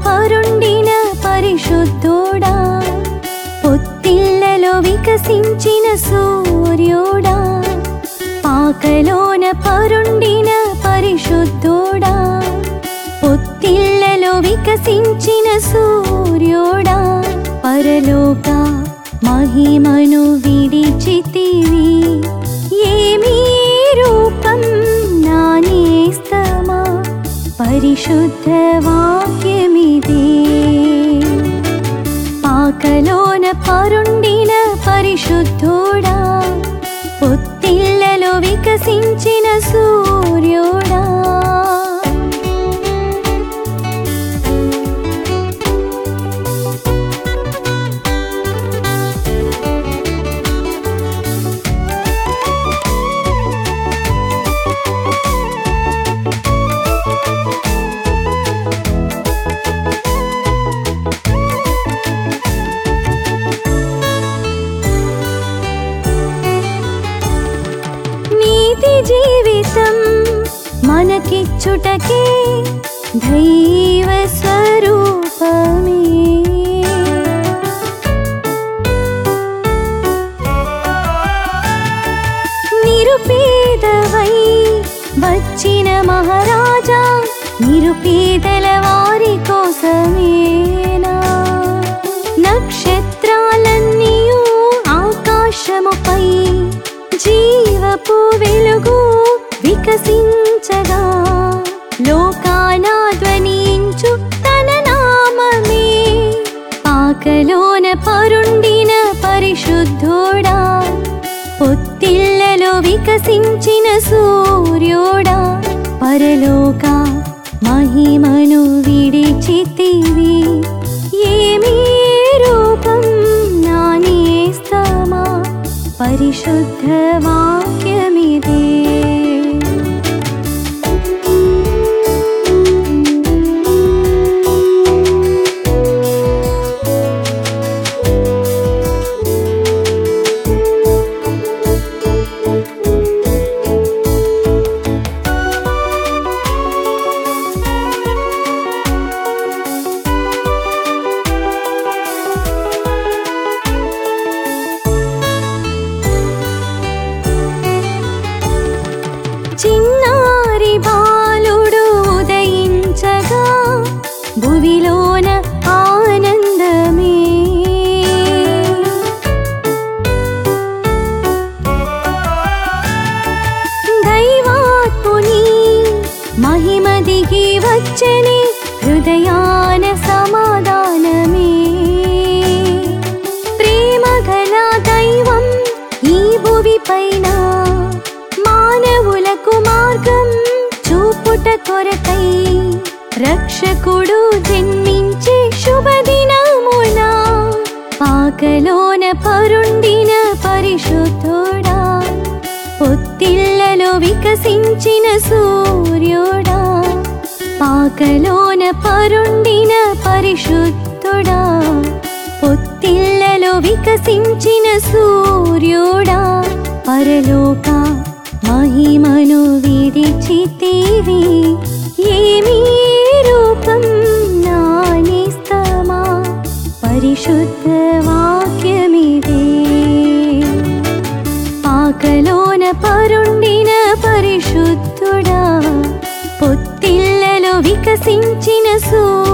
పరుండిన పరిశుద్ధుడా పొత్తిళ్లలో వికసించిన సూర్యుడా పాకలోన పరుండిన పరిశుద్ధుడా పొత్తిళ్లలో వికసించిన సూర్యుడా పరలోక మహిమను విడిచితివి ఏమీ రూపం నానేస్తమా పరిశుద్ధ వాక్యమిదే పాకలోన పరుండిన పరిశుద్ధుడా పొత్తిళ్లలో వికసించిన సూర్యుడా నీతి జీవితం మనకిచ్చుటకే దైవ స్వరూపమే నిరుపేదవై వచ్చిన మహారాజా నిరుపేదల వారి కోసమేనా నక్షత్రాలన్నీయు ఆకాశముపై జీవపు వెలుగు వికసించగా లోకాన ధ్వనించు తన నామమే పాకలోన పరుండిన పరిశుద్ధుడా పొత్తిళ్లలో వికసించిన సూర్యుడా పరలోక మహిమను విడిచితివి ఏమీ రూపం నానేస్తమా పరిశుద్ధ వాక్యమిదే చిన్నారి బాలుడు ఉదయించగా భువిలోన ఆనందమే దైవాత్ముని మహిమ దిగి వచ్చని హృదయాన సమాధానమే ప్రేమ గల దైవం ఈ భువి పైన మానవులకు మార్గం చూపుట కొరకై రక్షకుడు జన్మించే శుభదినమున పాకలోన పరుండిన పరిశుద్ధుడా పొత్తిళ్లలో వికసించిన సూర్యుడా పాకలోన పరుండిన పరిశుద్ధుడా పొత్తిళ్లలో వికసించిన సూర్యుడా పరలోక మహిమను విడిచితివి ఏమీ రూపం నానిస్తమా పరిశుద్ధ వాక్యమిదే పాకలోన పరుండిన పరిశుద్ధుడా పొత్తిళ్లలో వికసించిన సూ